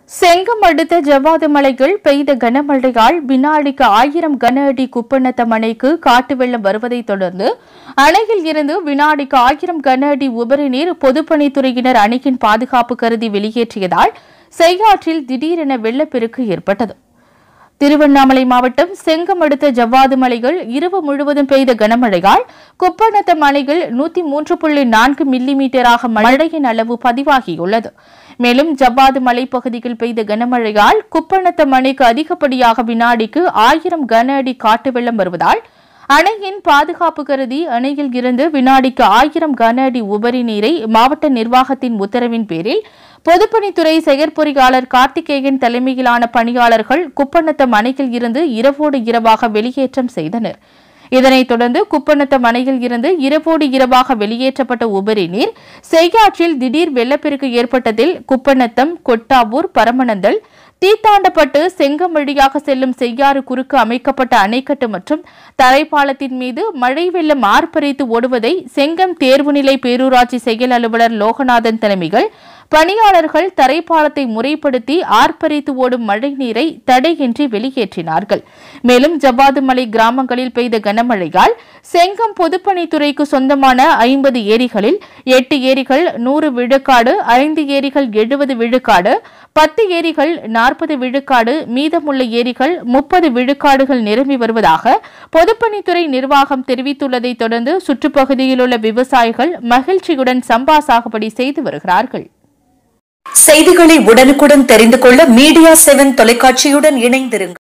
செங்கம் அடுத்த ஜவ்வாது மலையில் பெய்த கனமழையால் வினாடிக்கு ஆயிரம் கன அடி குப்பநத்தம் அணைக்கு காட்டு வெள்ளம் வருவதைத் தொடர்ந்து அணையில் இருந்து வினாடிக்கு ஆயிரம் கன அடி உபரி நீர் பொதுப்பணித்துறையினர் அணையின் பாதுகாப்பு கருதி வெளியேற்றியதால் செய்யாற்றில் திடீரென வெள்ளப்பெருக்கு ஏற்பட்டது திருவண்ணாமலை மாவட்டம் செங்கம் அடுத்த ஜவ்வாது மலைகள் இரவு முழுவதும் பெய்த கனமழையால் குப்பநத்தம் அணையில் நூத்தி மூன்று புள்ளி நான்கு மில்லி மீட்டராக மழையின் அளவு பதிவாகியுள்ளது மேலும் ஜவ்வாது மலைப்பகுதியில் பெய்த கனமழையால் குப்பநத்தம் அணைக்கு அதிகப்படியாக வினாடிக்கு ஆயிரம் கன அடி காட்டு வெள்ளம் வருவதால் அணையின் பாதுகாப்பு கருதி அணையில் இருந்து வினாடிக்கு ஆயிரம் கன அடி உபரி நீரை மாவட்ட நிர்வாகத்தின் உத்தரவின் பேரில் பொதுப்பணித்துறை செயற்பொறியாளர் கார்த்திகேயன் தலைமையிலான பணியாளர்கள் குப்பநத்தம் அணையில் இருந்து இரவோடு இரவாக வெளியேற்றம் செய்தனர் இதனைத் தொடர்ந்து குப்பநத்தம் அணையில் இருந்து இரவோடு இரவாக வெளியேற்றப்பட்ட உபரி நீர் செய்யாற்றில் திடீர் வெள்ளப்பெருக்கு ஏற்பட்டதில் குப்பநத்தம் கொட்டாவூர் பரமனந்தல் தீத்தாண்டப்பட்டு செங்கம் வழியாக செல்லும் செய்யாறு குறுக்கு அமைக்கப்பட்ட அணைக்கட்டு மற்றும் தரைப்பாலத்தின் மீது மழை வெள்ளம் ஆர்ப்பரித்து ஓடுவதை செங்கம் தேர்வுநிலை பேரூராட்சி செயல் அலுவலர் லோகநாதன் தலைமையில் பணியாளர்கள் தரைப்பாலத்தை முறைப்படுத்தி ஆர்ப்பரித்து ஓடும் மழை நீரை தடையின்றி வெளியேற்றினார்கள் மேலும் ஜவ்வாது மலை கிராமங்களில் பெய்த கனமழையால் செங்கம் பொதுப்பணித்துறைக்கு சொந்தமான ஐம்பது ஏரிகளில் எட்டு ஏரிகள் நூறு விழுக்காடு ஐந்து ஏரிகள் எழுபது விழுக்காடு பத்து ஏரிகள் நாற்பது விழுக்காடு மீதமுள்ள ஏரிகள் முப்பது விழுக்காடுகள் நிரம்பி வருவதாக பொதுப்பணித்துறை நிர்வாகம் தெரிவித்துள்ளதை தொடர்ந்து சுற்றுப்பகுதியில் உள்ள விவசாயிகள் மகிழ்ச்சியுடன் சம்பா சாகுபடி செய்து வருகிறார்கள் செய்திகளை உடனுக்குடன் தெரிந்து கொள்ள மீடியா செவன் தொலைக்காட்சியுடன் இணைந்திருங்கள்